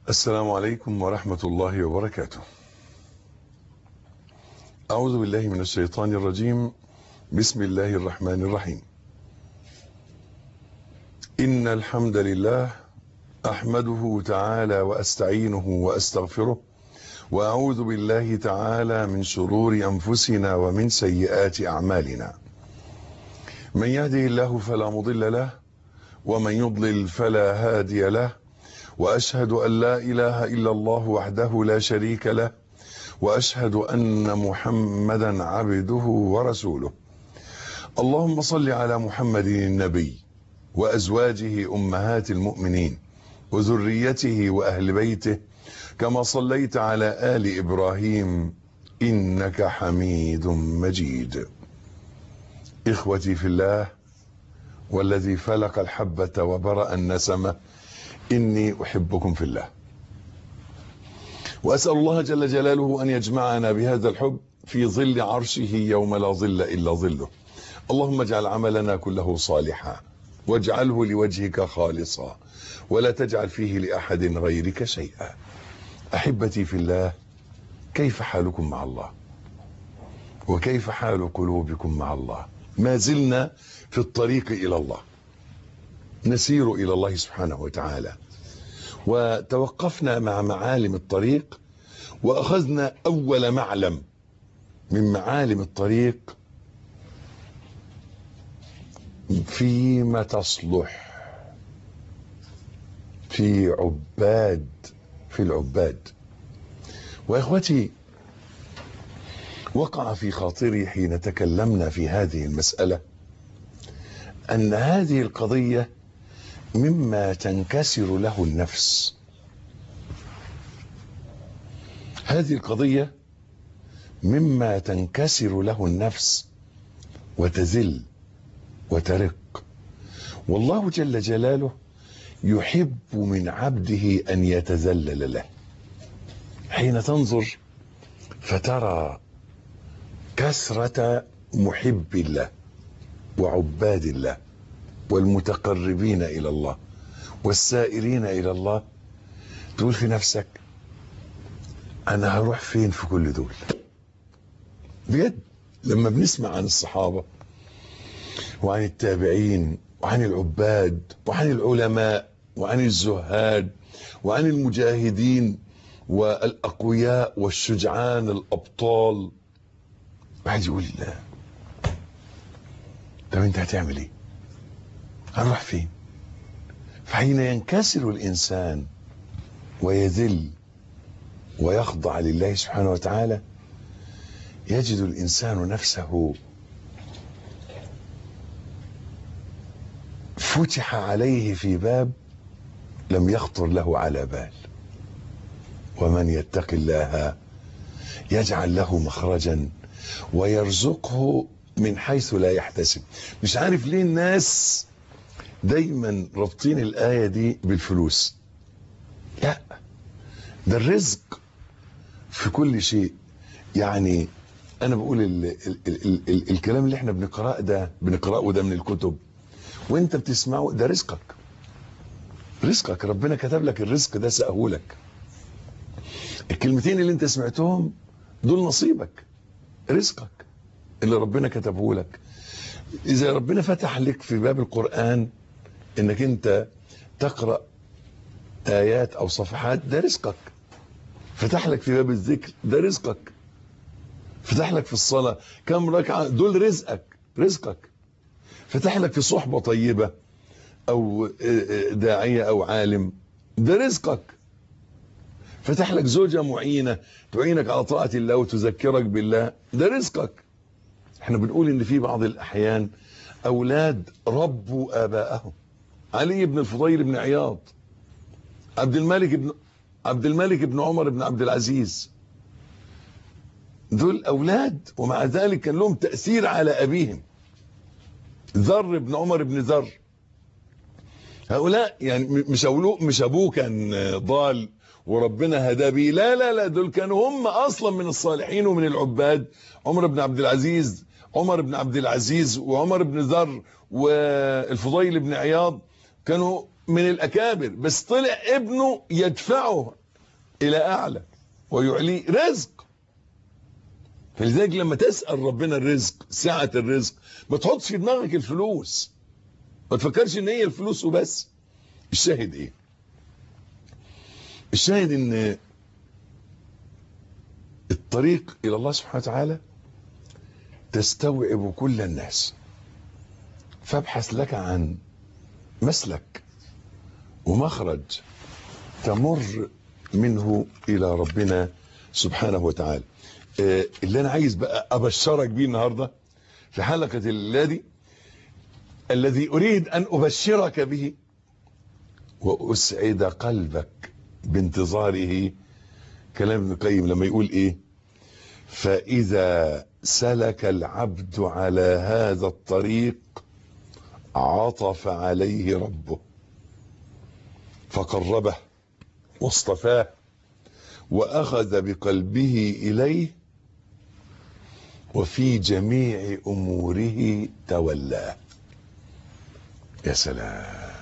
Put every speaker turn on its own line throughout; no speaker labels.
السلام عليكم ورحمة الله وبركاته أعوذ بالله من الشيطان الرجيم بسم الله الرحمن الرحيم إن الحمد لله أحمده تعالى وأستعينه وأستغفره وأعوذ بالله تعالى من شرور أنفسنا ومن سيئات أعمالنا من يهده الله فلا مضل له ومن يضلل فلا هادي له واشهد ان لا اله الا الله وحده لا شريك له واشهد ان محمدا عبده ورسوله اللهم صل على محمد النبي وازواجه امهات المؤمنين وذريته واهل بيته كما صليت على ال ابراهيم انك حميد مجيد اخوتي في الله والذي فلق الحبه وبرا النسمه إني أحبكم في الله وأسأل الله جل جلاله أن يجمعنا بهذا الحب في ظل عرشه يوم لا ظل إلا ظله اللهم اجعل عملنا كله صالحا واجعله لوجهك خالصا ولا تجعل فيه لأحد غيرك شيئا أحبتي في الله كيف حالكم مع الله وكيف حال قلوبكم مع الله ما زلنا في الطريق إلى الله نسير إلى الله سبحانه وتعالى وتوقفنا مع معالم الطريق وأخذنا أول معلم من معالم الطريق فيما تصلح في عباد في العباد وإخوتي وقع في خاطري حين تكلمنا في هذه المسألة أن هذه القضية مما تنكسر له النفس هذه القضية مما تنكسر له النفس وتذل وترق والله جل جلاله يحب من عبده أن يتذلل له حين تنظر فترى كثرة محب الله وعباد الله والمتقربين إلى الله والسائرين إلى الله تقول في نفسك أنا هروح فين في كل دول بجد لما بنسمع عن الصحابة وعن التابعين وعن العباد وعن العلماء وعن الزهاد وعن المجاهدين والأقوياء والشجعان الأبطال واحد يقول لا طب انت هتعمل ايه هنروح فين فحين ينكسر الانسان ويذل ويخضع لله سبحانه وتعالى يجد الانسان نفسه فتح عليه في باب لم يخطر له على بال ومن يتق الله يجعل له مخرجا ويرزقه من حيث لا يحتسب مش عارف ليه الناس دايما رابطين الآية دي بالفلوس لا ده الرزق في كل شيء يعني انا بقول ال ال ال ال الكلام اللي احنا بنقراه ده بنقراه ده من الكتب وانت بتسمعه ده رزقك رزقك ربنا كتب لك الرزق ده سأهولك الكلمتين اللي انت سمعتهم دول نصيبك رزقك اللي ربنا كتبه لك اذا ربنا فتح لك في باب القرآن انك انت تقرأ ايات او صفحات ده رزقك فتح لك في باب الذكر ده رزقك فتح لك في الصلاة كم ركعة دول رزقك رزقك فتح لك في صحبة طيبة او داعية او عالم ده رزقك فتح لك زوجة معينة تعينك على طاعة الله وتذكرك بالله ده رزقك احنا بنقول ان في بعض الاحيان اولاد ربوا اباءهم علي بن الفضيل بن عياض عبد الملك بن عبد الملك بن عمر بن عبد العزيز دول اولاد ومع ذلك كان لهم تأثير على ابيهم ذر بن عمر بن ذر هؤلاء يعني مش أولو مش ابوه كان ضال وربنا هدى بيه لا لا لا دول كانوا هم اصلا من الصالحين ومن العباد عمر بن عبد العزيز عمر بن عبد العزيز وعمر بن ذر والفضيل بن عياض كانوا من الأكابر بس طلع ابنه يدفعه إلى أعلى ويعليه رزق فلذلك لما تسأل ربنا الرزق سعة الرزق ما تحطش في دماغك الفلوس ما تفكرش ان هي الفلوس وبس الشاهد ايه الشاهد ان الطريق الى الله سبحانه وتعالى تستوعب كل الناس فابحث لك عن مسلك ومخرج تمر منه الى ربنا سبحانه وتعالى آه، اللي انا عايز بقى ابشرك بيه النهارده في حلقه الليله دي الذي اريد ان ابشرك به واسعد قلبك بانتظاره كلام ابن القيم لما يقول ايه فاذا سلك العبد على هذا الطريق عطف عليه ربه فقربه واصطفاه واخذ بقلبه اليه وفي جميع اموره تولاه يا سلام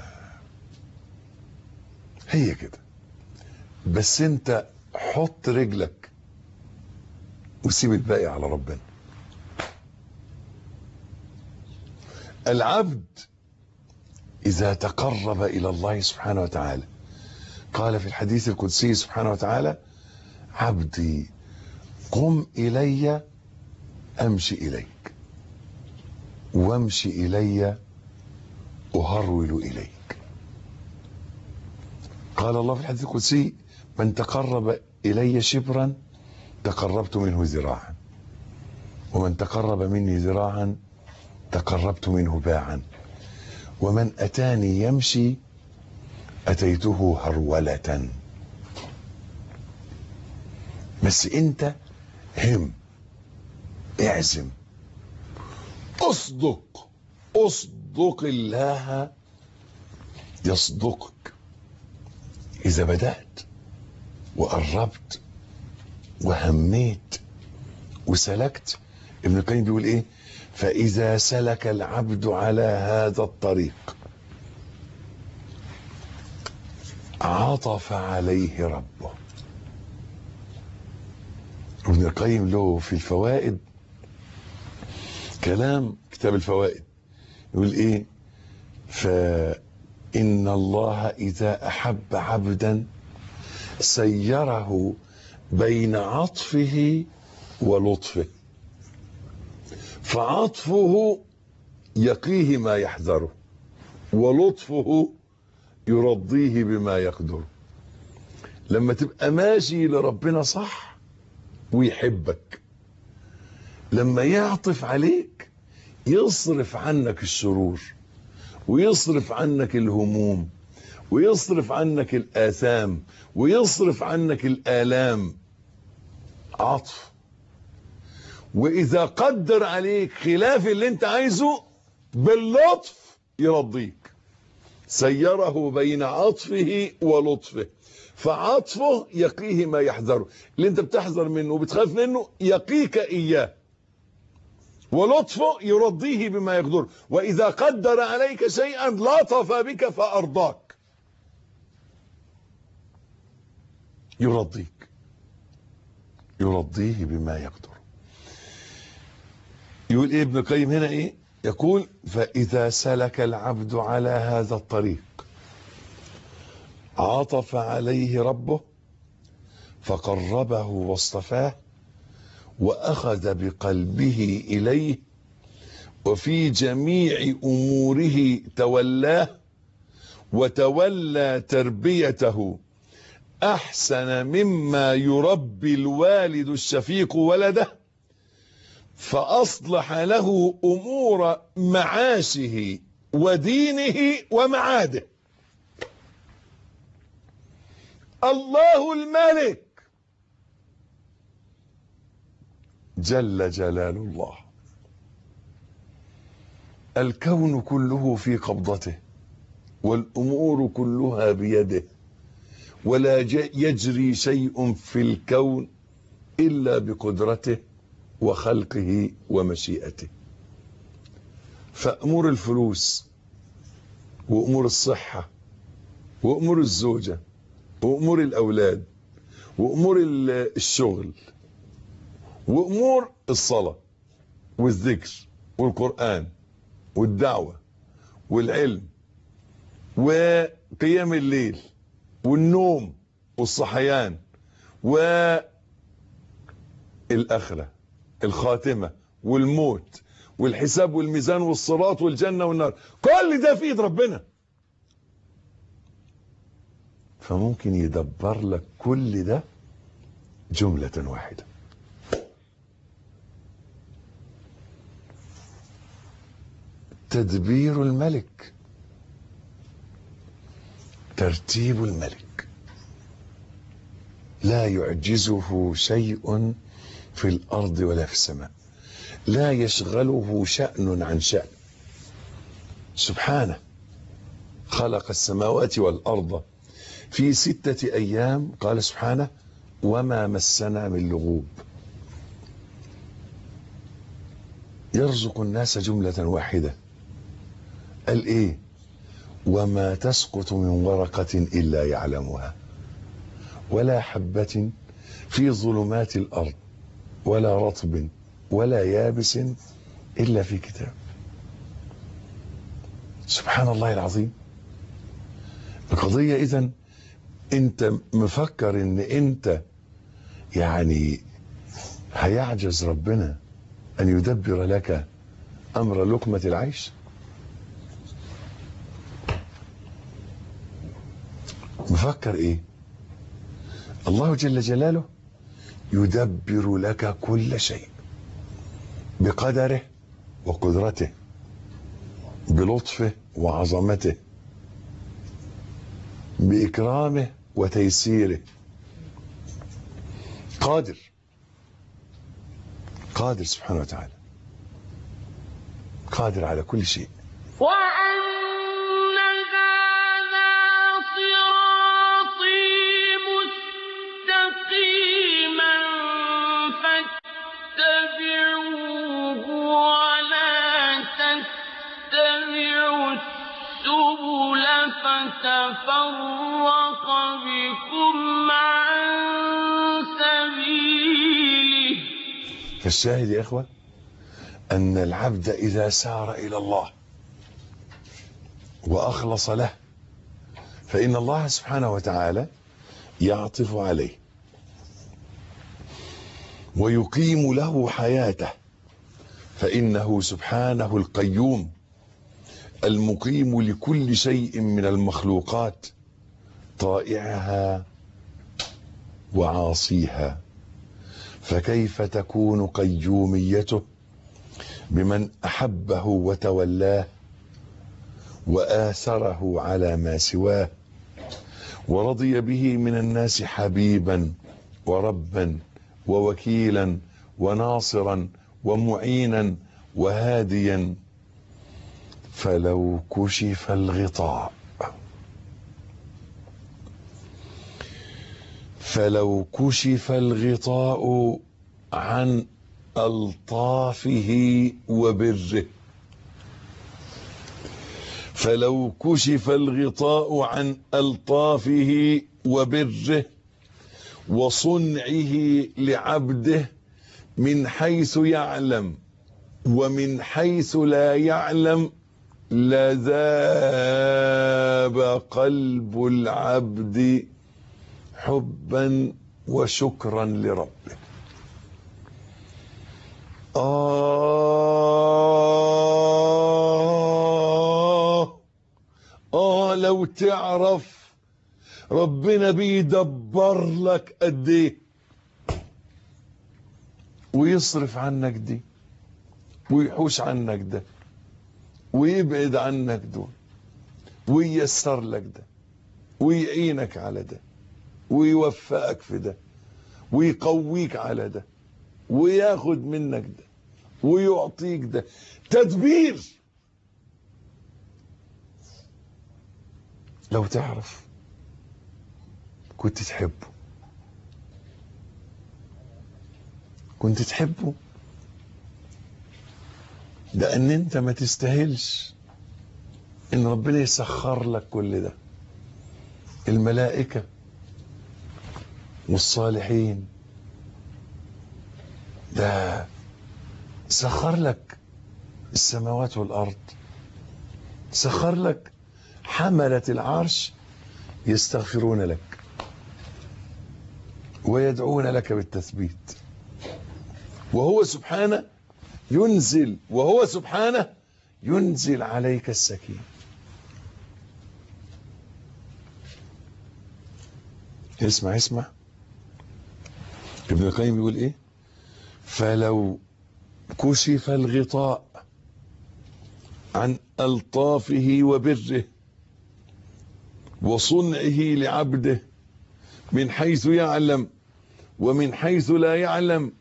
هي كده بس انت حط رجلك وسيب الباقي على ربنا العبد اذا تقرب الى الله سبحانه وتعالى قال في الحديث القدسي سبحانه وتعالى عبدي قم الي امشي اليك وامشي الي اهرول اليك قال الله في الحديث القدسي من تقرب الي شبرا تقربت منه ذراعا ومن تقرب مني ذراعا تقربت منه باعا ومن اتاني يمشي اتيته هروله بس انت هم اعزم اصدق اصدق الله يصدقك اذا بدأت وقربت وهميت وسلكت ابن القيم بيقول ايه فاذا سلك العبد على هذا الطريق عطف عليه ربه ابن القيم له في الفوائد كلام كتاب الفوائد يقول ايه فإن الله إذا أحب عبدا سيره بين عطفه ولطفه فعطفه يقيه ما يحذره ولطفه يرضيه بما يقدره لما تبقى ماشي لربنا صح ويحبك لما يعطف عليك يصرف عنك الشرور ويصرف عنك الهموم ويصرف عنك الآثام ويصرف عنك الآلام عطف وإذا قدر عليك خلاف اللي انت عايزه باللطف يرضيك سيره بين عطفه ولطفه فعطفه يقيه ما يحذره اللي انت بتحذر منه وبتخاف منه يقيك إياه ولطفه يرضيه بما يقدر وإذا قدر عليك شيئا لطف بك فأرضاك يرضيك يرضيه بما يقدر يقول ايه ابن القيم هنا ايه يقول فإذا سلك العبد على هذا الطريق عطف عليه ربه فقربه واصطفاه واخذ بقلبه اليه وفي جميع اموره تولاه وتولى تربيته احسن مما يربي الوالد الشفيق ولده فاصلح له امور معاشه ودينه ومعاده الله الملك جل جلال الله الكون كله في قبضته والامور كلها بيده ولا يجري شيء في الكون الا بقدرته وخلقه ومشيئته فامور الفلوس وامور الصحه وامور الزوجه وامور الاولاد وامور ال- الشغل وامور الصلاه والذكر والقران والدعوه والعلم وقيام الليل والنوم والصحيان والآخرة الخاتمة والموت والحساب والميزان والصراط والجنة والنار كل ده في ايد ربنا فممكن يدبر لك كل ده جملة واحدة تدبير الملك ترتيب الملك لا يعجزه شيء في الارض ولا في السماء لا يشغله شان عن شان سبحانه خلق السماوات والارض في سته ايام قال سبحانه وما مسنا من لغوب يرزق الناس جمله واحده قال ايه وما تسقط من ورقه الا يعلمها ولا حبة في ظلمات الأرض ولا رطب ولا يابس إلا في كتاب سبحان الله العظيم القضية إذا أنت مفكر أن أنت يعني هيعجز ربنا أن يدبر لك أمر لقمة العيش مفكر إيه الله جل جلاله يدبر لك كل شيء بقدره وقدرته بلطفه وعظمته بإكرامه وتيسيره قادر قادر سبحانه وتعالى قادر على كل شيء
وأن هذا صراطي مستقيما فاتبعوه ولا تتبعوا السبل فتفرق بكم عن سبيله
فالشاهد يا إخوة أن العبد إذا سار إلى الله وأخلص له فإن الله سبحانه وتعالى يعطف عليه ويقيم له حياته فإنه سبحانه القيوم المقيم لكل شيء من المخلوقات طائعها وعاصيها فكيف تكون قيوميته بمن احبه وتولاه واثره على ما سواه ورضي به من الناس حبيبا وربا ووكيلا وناصرا ومعينا وهاديا فلو كشف الغطاء فلو كشف الغطاء عن الطافه وبره فلو كشف الغطاء عن الطافه وبره وصنعه لعبده من حيث يعلم ومن حيث لا يعلم لذاب قلب العبد حبا وشكرا لربه آه آه لو تعرف ربنا بيدبر لك قد ايه ويصرف عنك دي ويحوش عنك ده ويبعد عنك دول وييسر لك ده ويعينك على ده ويوفقك في ده ويقويك على ده وياخد منك ده ويعطيك ده تدبير لو تعرف كنت تحبه كنت تحبه لان انت ما تستاهلش ان ربنا يسخر لك كل ده الملائكة والصالحين ده سخر لك السماوات والأرض سخر لك حملة العرش يستغفرون لك ويدعون لك بالتثبيت وهو سبحانه ينزل وهو سبحانه ينزل عليك السكينة اسمع اسمع ابن القيم بيقول ايه فلو كشف الغطاء عن ألطافه وبره وصنعه لعبده من حيث يعلم ومن حيث لا يعلم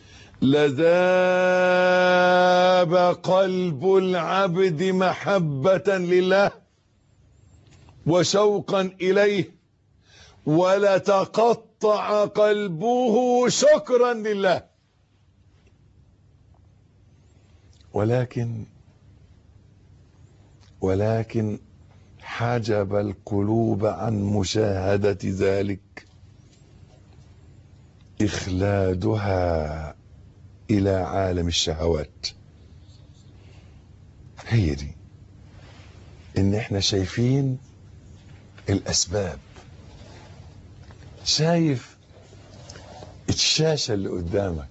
لذاب قلب العبد محبة لله وشوقا إليه ولتقطع قلبه شكرا لله ولكن ولكن حجب القلوب عن مشاهدة ذلك إخلادها إلى عالم الشهوات هي دي إن إحنا شايفين الأسباب شايف الشاشة اللي قدامك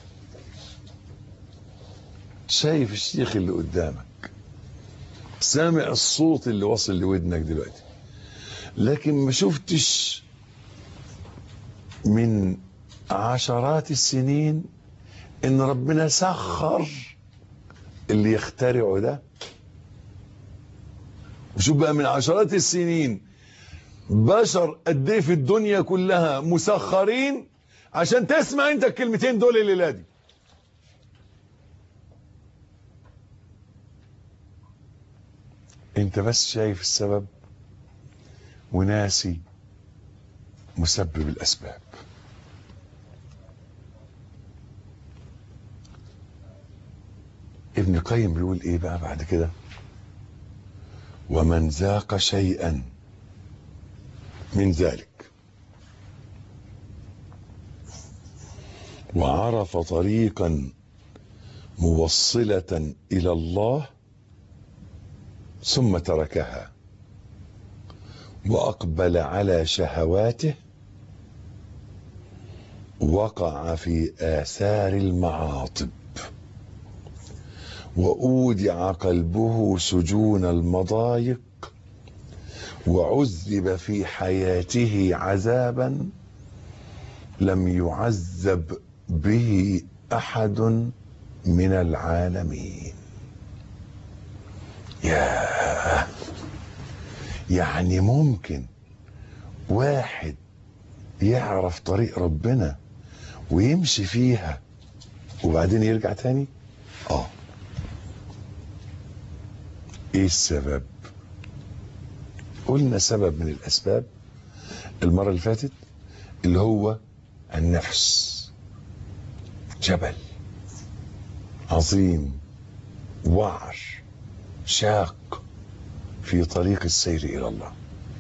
شايف الشيخ اللي قدامك سامع الصوت اللي وصل لودنك دلوقتي لكن ما شفتش من عشرات السنين ان ربنا سخر اللي يخترعه ده وشوف بقى من عشرات السنين بشر قد ايه في الدنيا كلها مسخرين عشان تسمع انت الكلمتين دول الليله دي انت بس شايف السبب وناسي مسبب الاسباب ابن القيم بيقول ايه بقى بعد كده ومن ذاق شيئا من ذلك وعرف طريقا موصلة إلى الله ثم تركها وأقبل على شهواته وقع في آثار المعاطب وأودع قلبه سجون المضايق وعذب في حياته عذابا لم يعذب به احد من العالمين يا يعني ممكن واحد يعرف طريق ربنا ويمشي فيها وبعدين يرجع تاني اه ايه السبب قلنا سبب من الاسباب المره اللي فاتت اللي هو النفس جبل عظيم وعر شاق في طريق السير الى الله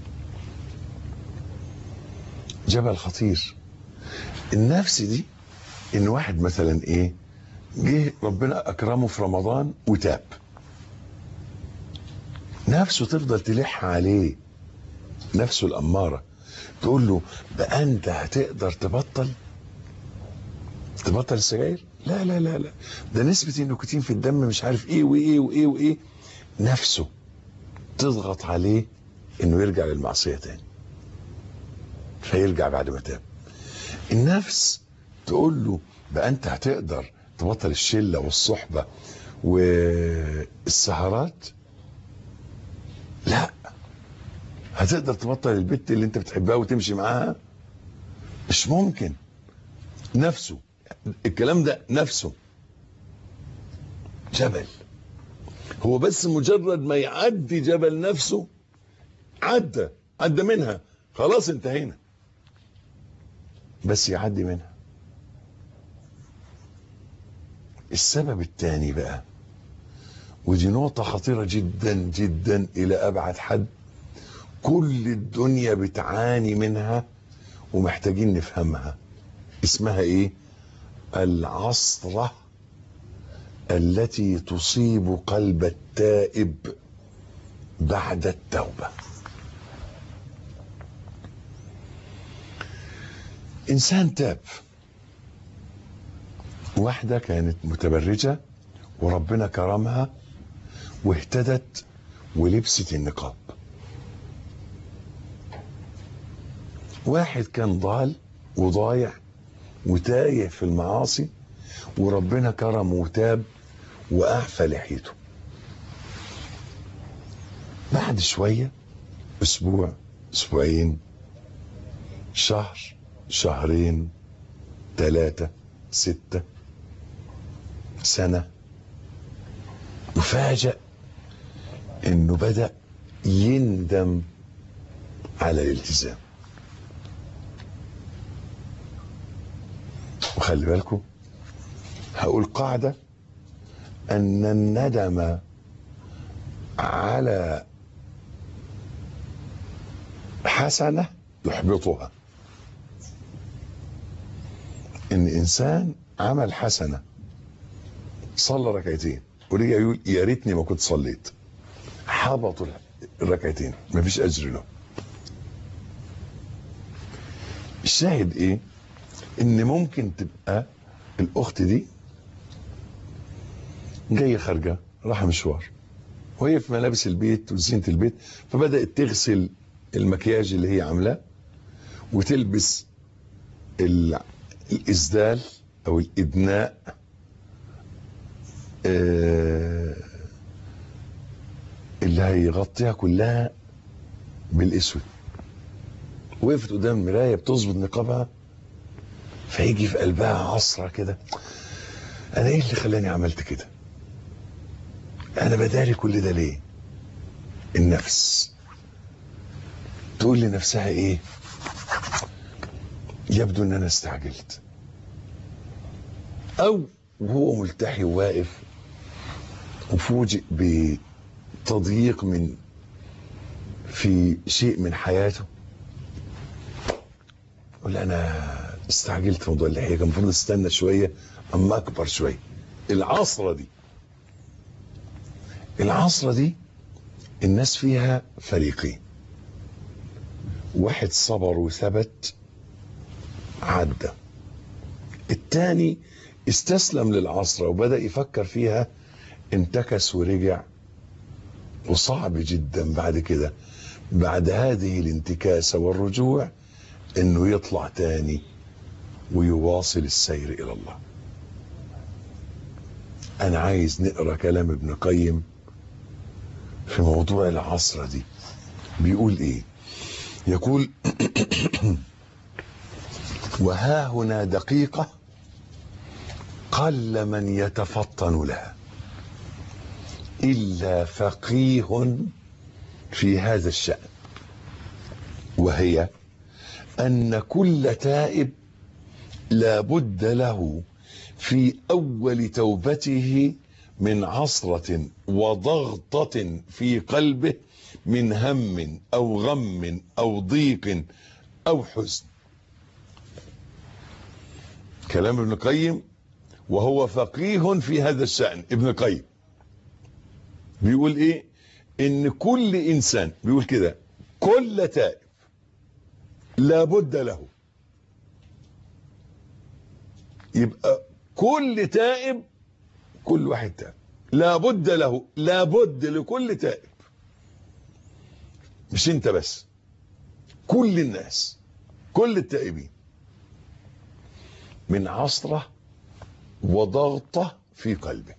جبل خطير النفس دي ان واحد مثلا ايه جه ربنا اكرمه في رمضان وتاب نفسه تفضل تلح عليه نفسه الأمارة تقول له بقى أنت هتقدر تبطل تبطل السجاير لا لا لا لا ده نسبة النيكوتين في الدم مش عارف ايه وايه وايه وايه نفسه تضغط عليه انه يرجع للمعصية تاني فيرجع بعد ما تاب النفس تقول له بقى انت هتقدر تبطل الشلة والصحبة والسهرات لا هتقدر تبطل البت اللي انت بتحبها وتمشي معاها مش ممكن نفسه الكلام ده نفسه جبل هو بس مجرد ما يعدي جبل نفسه عدى عدى منها خلاص انتهينا بس يعدي منها السبب الثاني بقى ودي نقطة خطيرة جدا جدا إلى أبعد حد كل الدنيا بتعاني منها ومحتاجين نفهمها اسمها ايه العصرة التي تصيب قلب التائب بعد التوبة انسان تاب واحدة كانت متبرجة وربنا كرمها واهتدت ولبست النقاب واحد كان ضال وضايع وتايه في المعاصي وربنا كرمه وتاب واعفى لحيته بعد شويه اسبوع اسبوعين شهر شهرين ثلاثة ستة سنة وفاجأ انه بدأ يندم على الالتزام وخلي بالكم هقول قاعدة أن الندم على حسنة يحبطها إن إنسان عمل حسنة صلى ركعتين ورجع يقول يا ريتني ما كنت صليت حبطوا الركعتين مفيش أجر له الشاهد إيه ان ممكن تبقى الاخت دي جايه خارجه رايحه مشوار وهي في ملابس البيت وزينه البيت فبدات تغسل المكياج اللي هي عاملاه وتلبس ال- الاسدال او الادناء آه، اللي هيغطيها كلها بالاسود وقفت قدام المرايه بتظبط نقابها فيجي في قلبها عصرة كده انا ايه اللي خلاني عملت كده انا بداري كل ده ليه النفس تقول لنفسها ايه يبدو ان انا استعجلت او وهو ملتحي وواقف وفوجئ بتضييق من في شيء من حياته يقول انا استعجلت في موضوع اللحيه كان المفروض استنى شويه اما اكبر شويه العصره دي العصره دي الناس فيها فريقين واحد صبر وثبت عدى التاني استسلم للعصرة وبدأ يفكر فيها انتكس ورجع وصعب جدا بعد كده بعد هذه الانتكاسة والرجوع انه يطلع تاني ويواصل السير الى الله انا عايز نقرا كلام ابن قيم في موضوع العصرة دي بيقول ايه يقول وها هنا دقيقة قل من يتفطن لها إلا فقيه في هذا الشأن وهي أن كل تائب لا بد له في أول توبته من عصرة وضغطة في قلبه من هم أو غم أو ضيق أو حزن كلام ابن قيم وهو فقيه في هذا الشأن ابن قيم بيقول ايه ان كل انسان بيقول كده كل تائب لابد له يبقى كل تائب كل واحد تائب لابد له لابد لكل تائب مش انت بس كل الناس كل التائبين من عصرة وضغطة في قلبه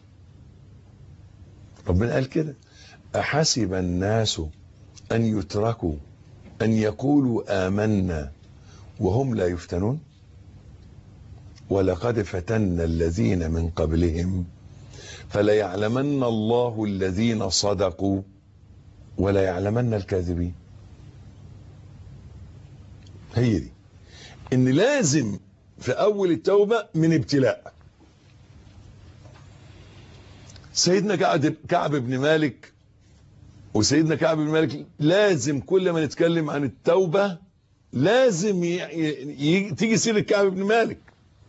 ربنا قال كده أحسب الناس أن يتركوا أن يقولوا آمنا وهم لا يفتنون ولقد فتنا الذين من قبلهم فليعلمن الله الذين صدقوا ولا يعلمن الكاذبين هي دي ان لازم في اول التوبة من ابتلاء سيدنا كعب, كعب بن مالك وسيدنا كعب بن مالك لازم كل ما نتكلم عن التوبة لازم ي... ي... تيجي سيرة كعب بن مالك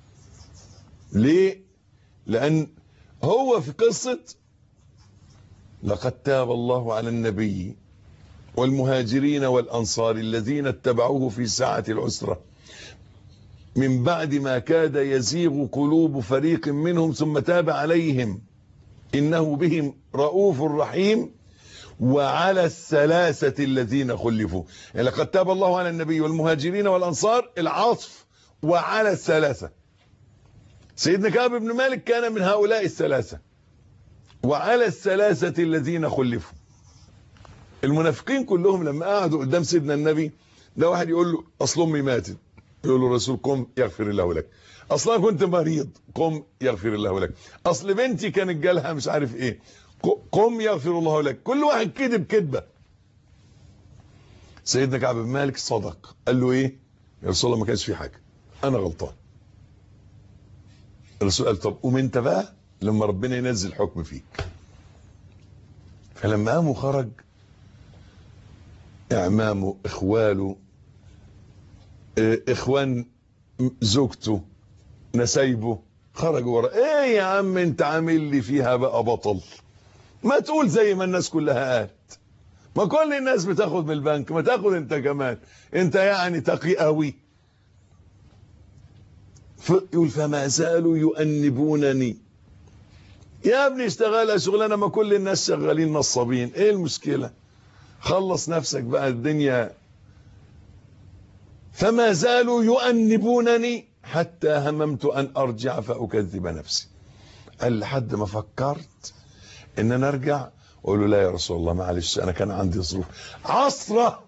ليه لأن هو في قصة لقد تاب الله على النبي والمهاجرين والأنصار الذين اتبعوه في ساعة العسرة من بعد ما كاد يزيغ قلوب فريق منهم ثم تاب عليهم إنه بهم رؤوف رحيم وعلى الثلاثة الذين خلفوا يعني لقد تاب الله على النبي والمهاجرين والأنصار العطف وعلى الثلاثة سيدنا كعب بن مالك كان من هؤلاء الثلاثة وعلى الثلاثة الذين خلفوا المنافقين كلهم لما قعدوا قدام سيدنا النبي ده واحد يقول له اصل امي ماتت يقول له الرسول قم يغفر الله لك اصلا كنت مريض قم يغفر الله لك اصل بنتي كانت جالها مش عارف ايه قم يغفر الله لك كل واحد كذب كذبه سيدنا كعب بن مالك صدق قال له ايه يا رسول الله ما كانش في حاجه انا غلطان الرسول قال طب قوم انت بقى لما ربنا ينزل حكم فيك فلما قام وخرج اعمامه اخواله اه اخوان زوجته نسايبه خرجوا ورا ايه يا عم انت عامل لي فيها بقى بطل ما تقول زي ما الناس كلها قالت ما كل الناس بتاخد من البنك ما تاخد انت كمان انت يعني تقي قوي يقول فما زالوا يؤنبونني يا ابني اشتغلها شغلانه ما كل الناس شغالين نصابين ايه المشكله خلص نفسك بقى الدنيا فما زالوا يؤنبونني حتى هممت ان ارجع فاكذب نفسي قال لحد ما فكرت ان انا ارجع اقول له لا يا رسول الله معلش انا كان عندي ظروف عصره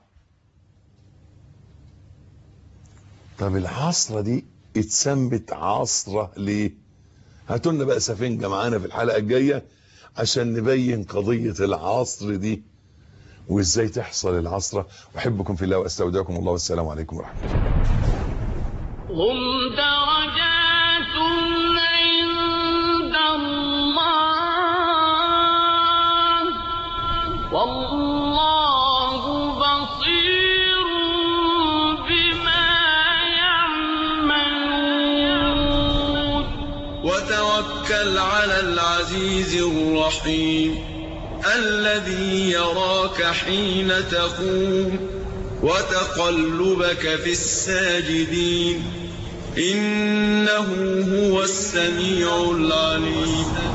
طب العصره دي اتسمت عصره ليه هاتوا لنا بقى سفنجه معانا في الحلقه الجايه عشان نبين قضيه العصر دي وازاي تحصل العصره احبكم في الله واستودعكم الله والسلام عليكم ورحمه الله
هم درجات عند الله والله بصير بما يعملون
وتوكل على العزيز الرحيم الذي يراك حين تقوم وتقلبك في الساجدين إنه هو السميع العليم